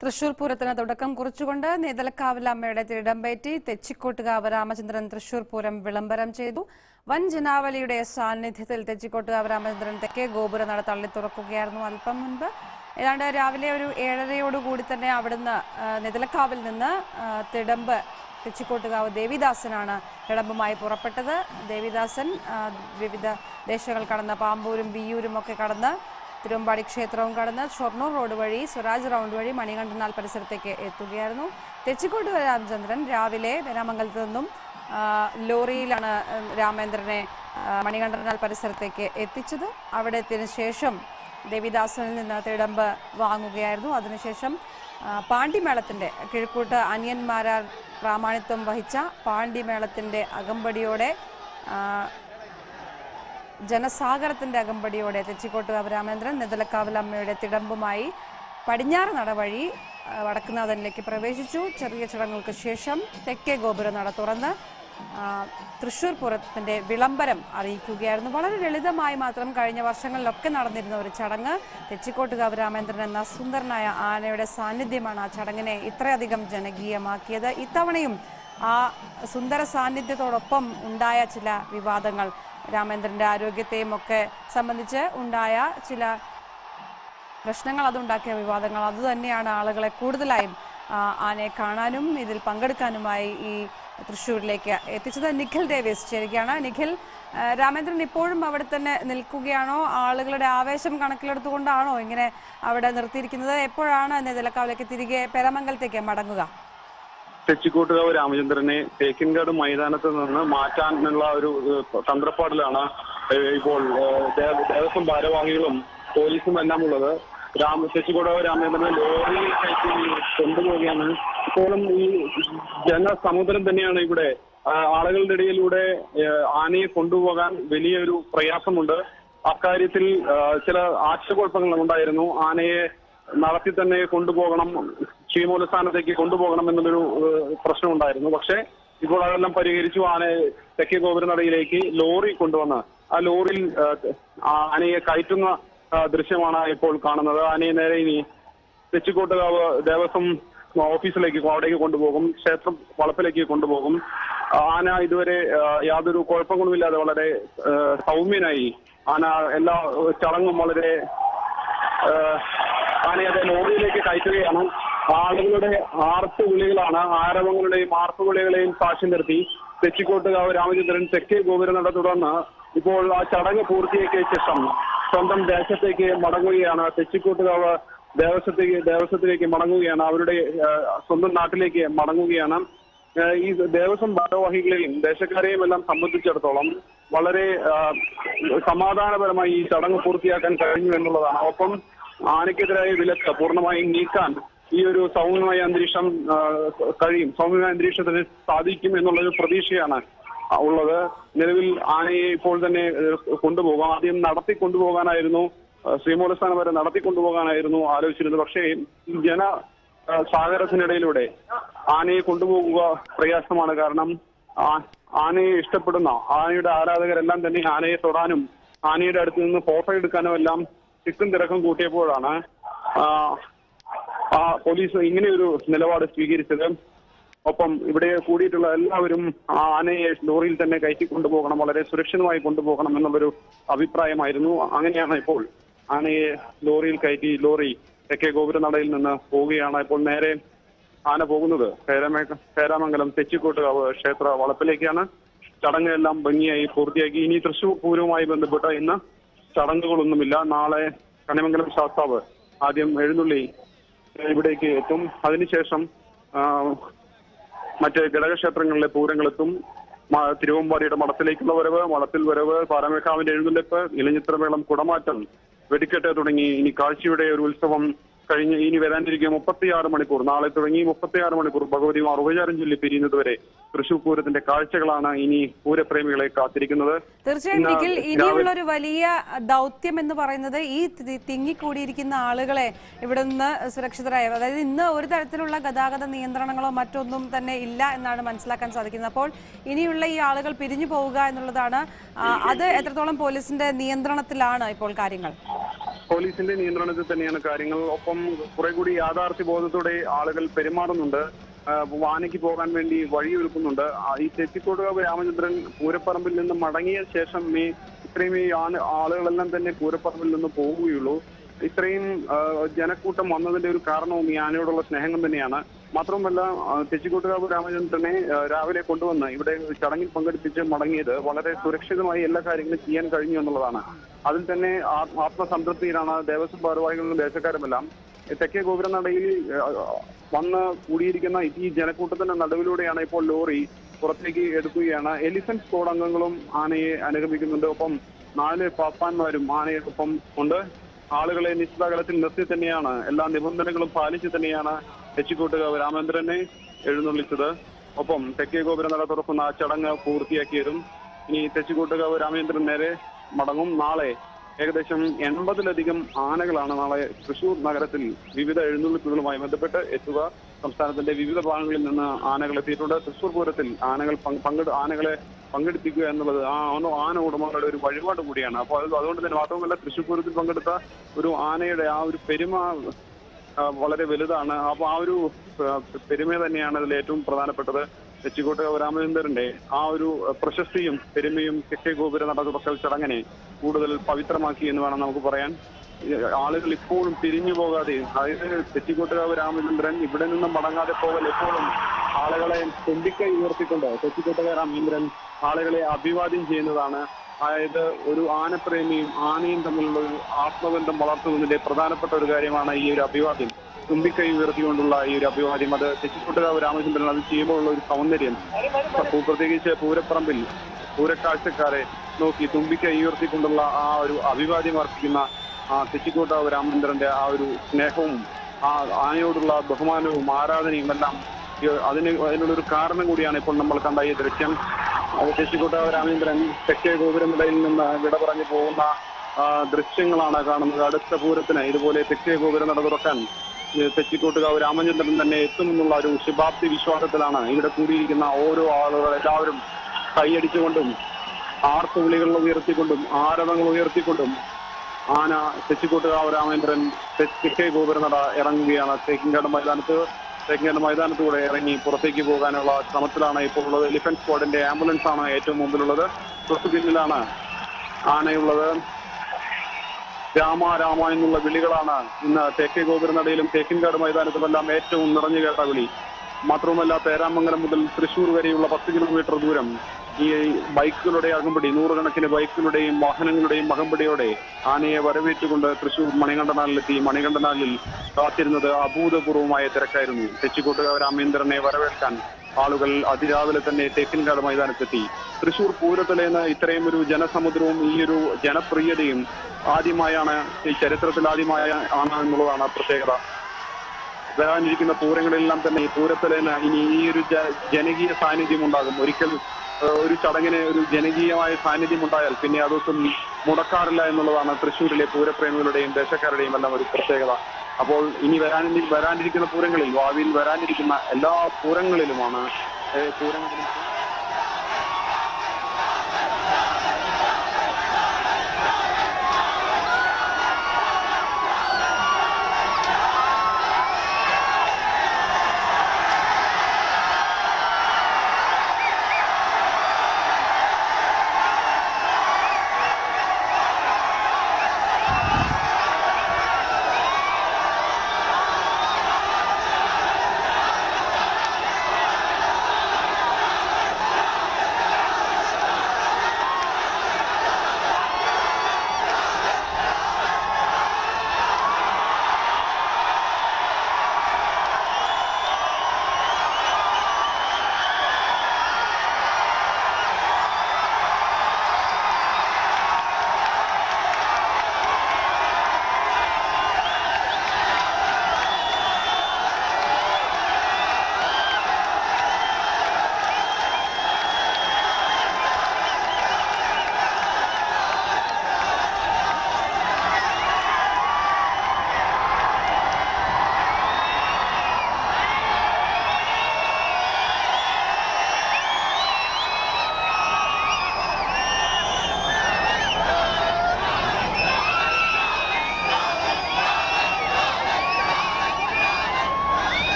തൃശൂർ പൂരത്തിന് തുടക്കം കുറിച്ചുകൊണ്ട് നേതലക്കാവിൽ അമ്മയുടെ തിരുടമ്പേറ്റി തെച്ചിക്കോട്ടുകാവ് രാമചന്ദ്രൻ തൃശൂർ പൂരം വിളംബരം ചെയ്തു വൻ ജനാവലിയുടെ സാന്നിധ്യത്തിൽ തെച്ചിക്കോട്ടുകാവ് രാമചന്ദ്രൻ തെക്കേ ഗോപുര നട തള്ളി തുറക്കുകയായിരുന്നു അല്പം മുൻപ് ഏതാണ്ട് രാവിലെ ഒരു ഏഴരയോടുകൂടി തന്നെ അവിടുന്ന് ആ, നെതലക്കാവിൽ നിന്ന് ആ, തിടമ്പ് തെച്ചിക്കോട്ടുകാവ് ദേവിദാസനാണ് തിടമ്പുമായി പുറപ്പെട്ടത് ദേവിദാസൻ ആ, വിവിധ ദേശങ്ങൾ കടന്ന് പാമ്പൂരും വിയ്യൂരും ഒക്കെ കടന്ന് തിരുവമ്പാടി ക്ഷേത്രവും കടന്ന് ഷൊർണൂർ റോഡ് വഴി സ്വരാജ് റൗണ്ട് വഴി മണികണ്ഠനാൽ പരിസരത്തേക്ക് എത്തുകയായിരുന്നു തെച്ചിക്കോട്ട് രാമചന്ദ്രൻ രാവിലെ വേരാമംഗലത്ത് നിന്നും ആ, ലോറിയിലാണ് ഉം, രാമേന്ദ്രനെ ആ, മണികണ്ഠനാൽ പരിസരത്തേക്ക് എത്തിച്ചത് അവിടെ എത്തിയതിനു ശേഷം ദേവിദാസനിൽ നിന്ന് തിടമ്പ് വാങ്ങുകയായിരുന്നു അതിനുശേഷം ആ, പാണ്ടിമേളത്തിന്റെ കിഴക്കൂട്ട് അനിയന്മാരാർ പ്രാമാണിത്വം വഹിച്ച പാണ്ടിമേളത്തിന്റെ അകമ്പടിയോടെ ആ, ജനസാഗരത്തിന്റെ അകമ്പടിയോടെ തെച്ചിക്കോട്ടുകാവ് രാമേന്ദ്രൻ നെതലക്കാവിൽ അമ്മയുടെ തിടമ്പുമായി പടിഞ്ഞാറ് നട വഴി ആ, വടക്കുനാഥനിലേക്ക് പ്രവേശിച്ചു ചെറിയ ചടങ്ങുകൾക്ക് ശേഷം തെക്കേ ഗോപുര നട തുറന്ന് ആ, തൃശൂർ പൂരത്തിന്റെ വിളംബരം അറിയിക്കുകയായിരുന്നു വളരെ ലളിതമായി മാത്രം കഴിഞ്ഞ വർഷങ്ങളിലൊക്കെ നടന്നിരുന്ന ഒരു ചടങ്ങ് തെച്ചിക്കോട്ടുകാവ് രാമേന്ദ്രൻ എന്ന സുന്ദരനായ ആനയുടെ സാന്നിധ്യമാണ് ആ ചടങ്ങിനെ ഇത്രയധികം ജനകീയമാക്കിയത് ഇത്തവണയും ആ സുന്ദര സാന്നിധ്യത്തോടൊപ്പം ഉണ്ടായ ചില വിവാദങ്ങൾ രാമേന്ദ്രന്റെ ആരോഗ്യത്തെയും ഒക്കെ സംബന്ധിച്ച് ഉണ്ടായ ചില പ്രശ്നങ്ങൾ അതുണ്ടാക്കിയ വിവാദങ്ങൾ അതുതന്നെയാണ് ആളുകളെ കൂടുതലായും ആ, ആനയെ കാണാനും ഇതിൽ പങ്കെടുക്കാനുമായി ഈ തൃശ്ശൂരിലേക്ക് എത്തിച്ചത് നിഖിൽ ഡേവിസ് ചേരുകയാണ് നിഖിൽ ആ, രാമേന്ദ്രൻ ഇപ്പോഴും അവിടെ തന്നെ നിൽക്കുകയാണോ ആളുകളുടെ ആവേശം കണക്കിലെടുത്തുകൊണ്ടാണോ ഇങ്ങനെ അവിടെ നിർത്തിയിരിക്കുന്നത് എപ്പോഴാണ് നെതലക്കാവിലേക്ക് തിരികെ പെരമംഗലത്തേക്ക് മടങ്ങുക തെച്ചിക്കോട്ടുകാവ് രാമചന്ദ്രനെ തേക്കിൻകാട് മൈതാനത്ത് നിന്ന് മാറ്റാനുള്ള ഒരു ഏഹ്, തന്ത്രപ്പാടിലാണ് ഏഹ്, ഇപ്പോൾ ഏഹ്, ദേവ- ദേവസ്വം ഭാരവാഹികളും പോലീസും എല്ലാം ഉള്ളത് രാമ തെച്ചിക്കോട്ടുകാവ് രാമചന്ദ്രനെ ലോറിയിൽ കയറ്റി കൊണ്ടുപോവുകയാണ് ഇപ്പോഴും ഈ ജനസമുദ്രം തന്നെയാണ് ഇവിടെ ആ, ആളുകളുടെ ഇടയിലൂടെ ഏഹ്, ആനയെ കൊണ്ടുപോകാൻ വലിയൊരു പ്രയാസമുണ്ട് അക്കാര്യത്തിൽ ആ, ചില ആശയക്കുഴപ്പങ്ങൾ ഉണ്ടായിരുന്നു ആനയെ നടത്തി തന്നെ കൊണ്ടുപോകണം ശ്രീമൂലസ്ഥാനത്തേക്ക് കൊണ്ടുപോകണം എന്നുള്ളൊരു ഏഹ്, പ്രശ്നമുണ്ടായിരുന്നു പക്ഷേ ഇപ്പോൾ അതെല്ലാം പരിഹരിച്ചു ആനയെ തെക്കേ ഗോപുരനടയിലേക്ക് ലോറി കൊണ്ടുവന്ന് ആ ലോറിയിൽ ഏഹ്, ആ ആനയെ കയറ്റുന്ന ആ, ദൃശ്യമാണ് ഇപ്പോൾ കാണുന്നത് ആനയെ നേരെ ഇനി തെച്ചിക്കോട്ടുകാവ് ദേവസ്വം ഓഫീസിലേക്ക് അവിടേക്ക് കൊണ്ടുപോകും ക്ഷേത്രം വളപ്പിലേക്ക് കൊണ്ടുപോകും ആന ഇതുവരെ ആ, യാതൊരു കുഴപ്പങ്ങളുമില്ലാതെ വളരെ ആ, സൗമ്യനായി ആന എല്ലാ ചടങ്ങും വളരെ ഏഹ് ആനയെ അത് ലോറിയിലേക്ക് കയറ്റുകയാണ് ആളുകളുടെ ആർത്തു വിളികളാണ് ആരവങ്ങളുടെയും ആർത്തു വിളികളെയും സാക്ഷി നിർത്തി തെച്ചിക്കോട്ടുകാവ് രാമചന്ദ്രൻ തെക്കേ ഗോപുരനട തുടർന്ന് ഇപ്പോൾ ആ ചടങ്ങ് പൂർത്തിയാക്കിയ ശേഷം സ്വന്തം ദേശത്തേക്ക് മടങ്ങുകയാണ് തെച്ചിക്കോട്ടുകാവ് ദേവസ്വത്തേക്ക് ദേവസ്വത്തിലേക്ക് മടങ്ങുകയാണ് അവരുടെ ഏഹ്, സ്വന്തം നാട്ടിലേക്ക് മടങ്ങുകയാണ് ഏഹ് ഈ ദേവസ്വം ഭാരവാഹികളെയും ദേശക്കാരെയും എല്ലാം സംബന്ധിച്ചിടത്തോളം വളരെ ആഹ്, സമാധാനപരമായി ഈ ചടങ്ങ് പൂർത്തിയാക്കാൻ കഴിഞ്ഞു എന്നുള്ളതാണ് ഒപ്പം ആനയ്ക്കെതിരായ വിലക്ക് പൂർണ്ണമായും നീക്കാൻ ഈ ഒരു സൗമ്യമായ അന്തരീക്ഷം ആഹ്, കഴിയും സൗമ്യമായ അന്തരീക്ഷത്തിന് സാധിക്കും എന്നുള്ളൊരു പ്രതീക്ഷയാണ് ഉള്ളത് നിലവിൽ ആനയെ ഇപ്പോൾ തന്നെ ഏഹ്, കൊണ്ടുപോകാം ആദ്യം നടത്തി കൊണ്ടുപോകാനായിരുന്നു ആഹ്, ശ്രീമൂലസ്ഥാനം വരെ നടത്തി കൊണ്ടുപോകാനായിരുന്നു ആലോചിച്ചിരുന്നത് പക്ഷേ ഈ ജന ആ, സാഗരത്തിനിടയിലൂടെ ആനയെ കൊണ്ടുപോകുക പ്രയാസമാണ് കാരണം ആ- ആനയെ ഇഷ്ടപ്പെടുന്ന ആനയുടെ ആരാധകരെല്ലാം തന്നെ ആനയെ തൊടാനും ആനയുടെ അടുത്ത് നിന്ന് ഫോട്ടോ എടുക്കാനും എല്ലാം തിക്കും തിരക്കും കൂട്ടിയപ്പോഴാണ് ആ, ആ പോലീസ് ഇങ്ങനെയൊരു നിലപാട് സ്വീകരിച്ചത് ഒപ്പം ഇവിടെ കൂടിയിട്ടുള്ള എല്ലാവരും ആ ആനയെ ലോറിയിൽ തന്നെ കയറ്റി കൊണ്ടുപോകണം വളരെ സുരക്ഷിതമായി കൊണ്ടുപോകണം എന്നുള്ളൊരു അഭിപ്രായമായിരുന്നു അങ്ങനെയാണ് ഇപ്പോൾ ആനയെ ലോറിയിൽ കയറ്റി ലോറി തെക്കേ ഗോപുരനടയിൽ നിന്ന് പോവുകയാണ് ഇപ്പോൾ നേരെ ആന പോകുന്നത് പേരാമേ പേരാമംഗലം തെച്ചിക്കോട്ടുകാവ് ക്ഷേത്ര വളപ്പിലേക്കാണ് ചടങ്ങെല്ലാം ഭംഗിയായി പൂർത്തിയാക്കി ഇനി തൃശൂർ പൂരവുമായി ബന്ധപ്പെട്ട ഇന്ന് ചടങ്ങുകളൊന്നുമില്ല നാളെ കണിമംഗലം ശാസ്താവ് ആദ്യം എഴുന്നള്ളി ഇവിടേക്ക് എത്തും അതിനുശേഷം ആ, മറ്റ് ഘടകക്ഷേത്രങ്ങളിലെ പൂരങ്ങളെത്തും മ- തിരുവമ്പാടിയുടെ മഠത്തിലേക്കുള്ള വരവ് മഠത്തിൽ വരവ് പാരമേക്കാവിന്റെ എഴുന്നള്ളിപ്പ് ഇലഞ്ഞിത്രമേളം കുടമാറ്റം വെടിക്കെട്ട് തുടങ്ങി ഇനി കാഴ്ചയുടെ ഒരു ഉത്സവം കഴിഞ്ഞ് ഇനി വരാനിരിക്കുക മുപ്പത്തിയാറ് മണിക്കൂർ നാളെ തുടങ്ങി മുപ്പത്തിയാറ് മണിക്കൂർ ഭഗവതിമാർ ഉപചാരം ചൊല്ലി പിരിയുന്നത് വരെ തൃശൂർ പൂരത്തിന്റെ കാഴ്ചകളാണ് ഇനി പൂരപ്രേമികളെ കാത്തിരിക്കുന്നത് തീർച്ചയായും ഇന്ന് നിഖിൽ രാവിലെ- ഇനിയുള്ള ഒരു വലിയ ദൗത്യം എന്ന് പറയുന്നത് ഈ തി- തിങ്ങിക്കൂടിയിരിക്കുന്ന ആളുകളെ ഇവിടെ നിന്ന് സുരക്ഷിതരായ അതായത് ഇന്ന് ഒരു തരത്തിലുള്ള ഗതാഗത നിയന്ത്രണങ്ങളോ മറ്റൊന്നും തന്നെ ഇല്ല എന്നാണ് മനസ്സിലാക്കാൻ സാധിക്കുന്നത് അപ്പോൾ ഇനിയുള്ള ഈ ആളുകൾ പിരിഞ്ഞു പോവുക എന്നുള്ളതാണ് ആ, അത് എത്രത്തോളം പോലീസിന്റെ നിയന്ത്രണത്തിലാണ് ഇപ്പോൾ കാര്യങ്ങൾ പോലീസിന്റെ നിയന്ത്രണത്തിൽ തന്നെയാണ് കാര്യങ്ങൾ ഒപ്പം കുറെ കൂടി യാഥാർത്ഥ്യ ബോധത്തോടെ ആളുകൾ പെരുമാറുന്നുണ്ട് ആ, വാനയ്ക്ക് പോകാൻ വേണ്ടി വഴിയൊരുക്കുന്നുണ്ട് ആ, ഈ തെച്ചിക്കോട്ടുകാവ് രാമചന്ദ്രൻ പൂരപ്പറമ്പിൽ നിന്ന് മടങ്ങിയ ശേഷം ഈ ഇത്രയും ഈ ആന- ആളുകളെല്ലാം തന്നെ പൂരപ്പറമ്പിൽ നിന്ന് പോവുകയുള്ളൂ ഇത്രയും ആ, ജനക്കൂട്ടം വന്നതിന്റെ ഒരു കാരണവും ഈ ആനയോടുള്ള സ്നേഹം തന്നെയാണ് മാത്രവുമല്ല ആ, തെച്ചിക്കോട്ടുകാവ് രാമചന്ദ്രനെ ആ, രാവിലെ കൊണ്ടുവന്ന് ഇവിടെ ഒരു ചടങ്ങിൽ പങ്കെടുപ്പിച്ച് മടങ്ങിയത് വളരെ സുരക്ഷിതമായി എല്ലാ കാര്യങ്ങളും ചെയ്യാൻ കഴിഞ്ഞു എന്നുള്ളതാണ് അതിൽ തന്നെ ആ- ആത്മസംതൃപ്തിയിലാണ് ദേവസ്വം ഭാരവാഹികളും ദേശക്കാരുമെല്ലാം ഈ തെക്കേ ഗോപുരനടയിൽ ആ, വന്ന് കൂടിയിരിക്കുന്ന ഈ ജനക്കൂട്ടത്തിന്റെ നടുവിലൂടെയാണ് ഇപ്പോൾ ലോറി പുറത്തേക്ക് എടുക്കുകയാണ് എലിഫന്റ് സ്ക്വാഡ് അംഗങ്ങളും ആനയെ അനുഗമിക്കുന്നുണ്ട് ഒപ്പം നാല് പാപ്പാന്മാരും ആനയോടൊപ്പം ഉണ്ട് ആളുകളെ നിശ്ചിത അകലത്തിൽ നിർത്തി തന്നെയാണ് എല്ലാ നിബന്ധനകളും പാലിച്ച് തന്നെയാണ് തെച്ചിക്കോട്ടുകാവ് രാമേന്ദ്രനെ എഴുന്നള്ളിച്ചത് ഒപ്പം തെക്കേ ഗോപുര നട തുറക്കുന്ന ആ ചടങ്ങ് പൂർത്തിയാക്കിയതും ഇനി തെച്ചിക്കോട്ടുകാവ് രാമേന്ദ്രൻ നേരെ മടങ്ങും നാളെ ഏകദേശം എൺപതിലധികം ആനകളാണ് നാളെ തൃശൂർ നഗരത്തിൽ വിവിധ എഴുന്നള്ളിപ്പുകളുമായി ബന്ധപ്പെട്ട് എത്തുക സംസ്ഥാനത്തിന്റെ വിവിധ ഭാഗങ്ങളിൽ നിന്ന് ആനകൾ എത്തിയിട്ടുണ്ട് തൃശൂർ പൂരത്തിൽ ആനകൾ പങ്ക്- പങ്കെടു ആനകളെ പങ്കെടുപ്പിക്കുക എന്നുള്ളത് ആ ആന- ആന ഉടമകളുടെ ഒരു വഴിപാട് കൂടിയാണ് അപ്പോൾ അത് അതുകൊണ്ട് തന്നെ മാത്രമല്ല തൃശൂർ പൂരത്തിൽ പങ്കെടുത്ത ഒരു ആനയുടെ ആ ഒരു പെരുമ ആ, വളരെ വലുതാണ് അപ്പൊ ആ ഒരു ആ, പെരുമ തന്നെയാണ് അതിൽ ഏറ്റവും പ്രധാനപ്പെട്ടത് തെച്ചിക്കോട്ട് രാമചന്ദ്രന്റെ ആ ഒരു പ്രശസ്തിയും പെരുമയും തെക്കേ ഗോപുര നട തുറക്കൽ ചടങ്ങിനെ കൂടുതൽ പവിത്രമാക്കി എന്ന് വേണം നമുക്ക് പറയാൻ ഈ ആളുകൾ ഇപ്പോഴും പിരിഞ്ഞു പോകാതെ അതായത് തെച്ചിക്കോട്ടുകാവ് രാമചന്ദ്രൻ ഇവിടെ നിന്ന് മടങ്ങാതെ പോകൽ എപ്പോഴും ആളുകളെ തുമ്പിക്കൈ ഉയർത്തിക്കൊണ്ട് തെച്ചിക്കോട്ടുകാവ് രാമചന്ദ്രൻ ആളുകളെ അഭിവാദ്യം ചെയ്യുന്നതാണ് അതായത് ഒരു ആനപ്രേമിയും ആനയും തമ്മിലുള്ള ഒരു ആത്മബന്ധം വളർത്തുന്നതിന്റെ പ്രധാനപ്പെട്ട ഒരു കാര്യമാണ് ഈ ഒരു അഭിവാദ്യം തുമ്പിക്കൈ ഉയർത്തിക്കൊണ്ടുള്ള ഈ ഒരു അഭിവാദ്യം അത് തെച്ചിക്കോട്ടുകാവ് രാമചന്ദ്രൻ അത് ചെയ്യുമ്പോഴുള്ള ഒരു സൗന്ദര്യം പൂ- പ്രത്യേകിച്ച് പൂരപ്പറമ്പിൽ പൂരക്കാഴ്ചക്കാരെ നോക്കി തുമ്പിക്കൈ ഉയർത്തിക്കൊണ്ടുള്ള ആ ഒരു അഭിവാദ്യം അർപ്പിക്കുന്ന ആ തെച്ചിക്കോട്ടാവ് രാമചന്ദ്രന്റെ ആ ഒരു സ്നേഹവും ആ ആനയോടുള്ള ബഹുമാനവും ആരാധനയും എല്ലാം ഈ അതിന് അതിനുള്ളൊരു കാരണം കൂടിയാണ് ഇപ്പോൾ നമ്മൾ കണ്ട ഈ ദൃശ്യം അത് തെച്ചിക്കോട്ടാവ് രാമചന്ദ്രൻ തെക്കേ ഗോപുരനിടയിൽ നിന്ന് വിട പറഞ്ഞു പോകുന്ന ആ, ദൃശ്യങ്ങളാണ് കാണുന്നത് അടുത്ത പൂരത്തിന് ഇതുപോലെ തെക്കേ ഗോപുരം നട തുറക്കാൻ ഈ തെച്ചിക്കോട്ടുകാവ് രാമചന്ദ്രൻ തന്നെ എത്തുമെന്നുള്ള ഒരു ശുഭാപ്തി വിശ്വാസത്തിലാണ് ഇവിടെ കൂടിയിരിക്കുന്ന ഓരോ ആളുകൾ എല്ലാവരും കൈയടിച്ചുകൊണ്ടും ആർത്തുവിളികൾ ഉയർത്തിക്കൊണ്ടും ആരവങ്ങൾ ഉയർത്തിക്കൊണ്ടും ആന തെച്ചിക്കോട്ടുകാവ് രാമേന്ദ്രൻ തെ- തെക്കേ ഗോപുരനട ഇറങ്ങുകയാണ് തേക്കിൻകാട് മൈതാനത്ത് തേക്കിൻകാട് മൈതാനത്തൂടെ ഇറങ്ങി പുറത്തേക്ക് പോകാനുള്ള ശ്രമത്തിലാണ് ഇപ്പോൾ ഉള്ളത് എലിഫന്റ് സ്ക്വാഡിന്റെ ആംബുലൻസ് ആണ് ഏറ്റവും മുമ്പിലുള്ളത് തൊട്ടു പിന്നിലാണ് ആനയുള്ളത് രാമ രാമ എന്നുള്ള വിളികളാണ് ഇന്ന് തേക്കേ ഗോപുരനടയിലും തേക്കിൻകാട് മൈതാനത്തുമെല്ലാം ഏറ്റവും നിറഞ്ഞു കേട്ട വിളി മാത്രവുമല്ല പേരാമംഗലം മുതൽ തൃശൂർ വരെയുള്ള പത്ത് കിലോമീറ്റർ ദൂരം ഈ ബൈക്കുകളുടെ അകമ്പടി നൂറുകണക്കിന് ബൈക്കുകളുടെയും വാഹനങ്ങളുടെയും അകമ്പടിയോടെ ആനയെ വരവേറ്റുകൊണ്ട് തൃശൂർ മണികണ്ഠനാലിലെത്തി മണികണ്ഠനാലിൽ കാത്തിരുന്നത് അഭൂതപൂർവമായ തിരക്കായിരുന്നു തെച്ചിക്കോട്ടുകാവ് രാമേന്ദ്രനെ വരവേൽക്കാൻ ആളുകൾ അതിരാവിലെ തന്നെ തേക്കിൻകാട് മൈതാനത്തെത്തി തൃശൂർ പൂരത്തിലേന്ന് ഇത്രയും ഒരു ജനസമുദ്രവും ഈ ഒരു ജനപ്രിയതയും ആദ്യമായാണ് ഈ ചരിത്രത്തിൽ ആദ്യമായ ആണ് എന്നുള്ളതാണ് പ്രത്യേകത വരാനിരിക്കുന്ന പൂരങ്ങളെല്ലാം തന്നെ ഈ പൂരത്തിലേന് ഇനി ഈ ഒരു ജ- ജനകീയ സാന്നിധ്യം ഉണ്ടാകും ഒരിക്കൽ ഏഹ്, ഒരു ചടങ്ങിന് ഒരു ജനകീയമായ സാന്നിധ്യം ഉണ്ടായാൽ പിന്നെ അതൊട്ടും മുടക്കാറില്ല എന്നുള്ളതാണ് തൃശ്ശൂരിലെ പൂരപ്രേമികളുടെയും ദേശക്കാരുടെയും എല്ലാം ഒരു പ്രത്യേകത അപ്പോൾ ഇനി വരാനി വരാനിരിക്കുന്ന പൂരങ്ങളിൽ ഭാവിയിൽ വരാനിരിക്കുന്ന എല്ലാ പൂരങ്ങളിലുമാണ് ഏഹ്, പൂരങ്ങളിലും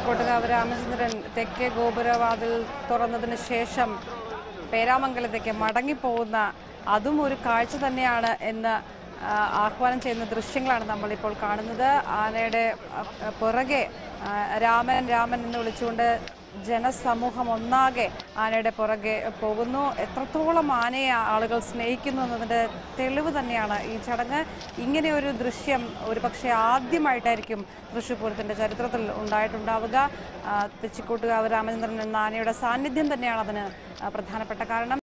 തെച്ചിക്കോട്ടുകാവ് രാമചന്ദ്രൻ തെക്കേ ഗോപുരവാതിൽ തുറന്നതിന് ശേഷം പേരാമംഗലത്തേക്ക് മടങ്ങിപ്പോകുന്ന അതും ഒരു കാഴ്ച തന്നെയാണ് എന്ന് ആ, ആഹ്വാനം ചെയ്യുന്ന ദൃശ്യങ്ങളാണ് നമ്മളിപ്പോൾ കാണുന്നത് ആനയുടെ ആ, പുറകെ ആ, രാമൻ രാമൻ എന്ന് വിളിച്ചുകൊണ്ട് ജനസമൂഹം ഒന്നാകെ ആനയുടെ പുറകെ പോകുന്നു എത്രത്തോളം ആനയെ ആളുകൾ സ്നേഹിക്കുന്നു എന്നതിൻ്റെ തെളിവ് തന്നെയാണ് ഈ ചടങ്ങ് ഇങ്ങനെ ഒരു ദൃശ്യം ഒരു പക്ഷേ ആദ്യമായിട്ടായിരിക്കും തൃശ്ശൂർ പൂരത്തിൻ്റെ ചരിത്രത്തിൽ ഉണ്ടായിട്ടുണ്ടാവുക ആ, തെച്ചിക്കോട്ടുകാവ് രാമചന്ദ്രൻ എന്ന ആനയുടെ സാന്നിധ്യം തന്നെയാണ് അതിന് ആ, പ്രധാനപ്പെട്ട കാരണം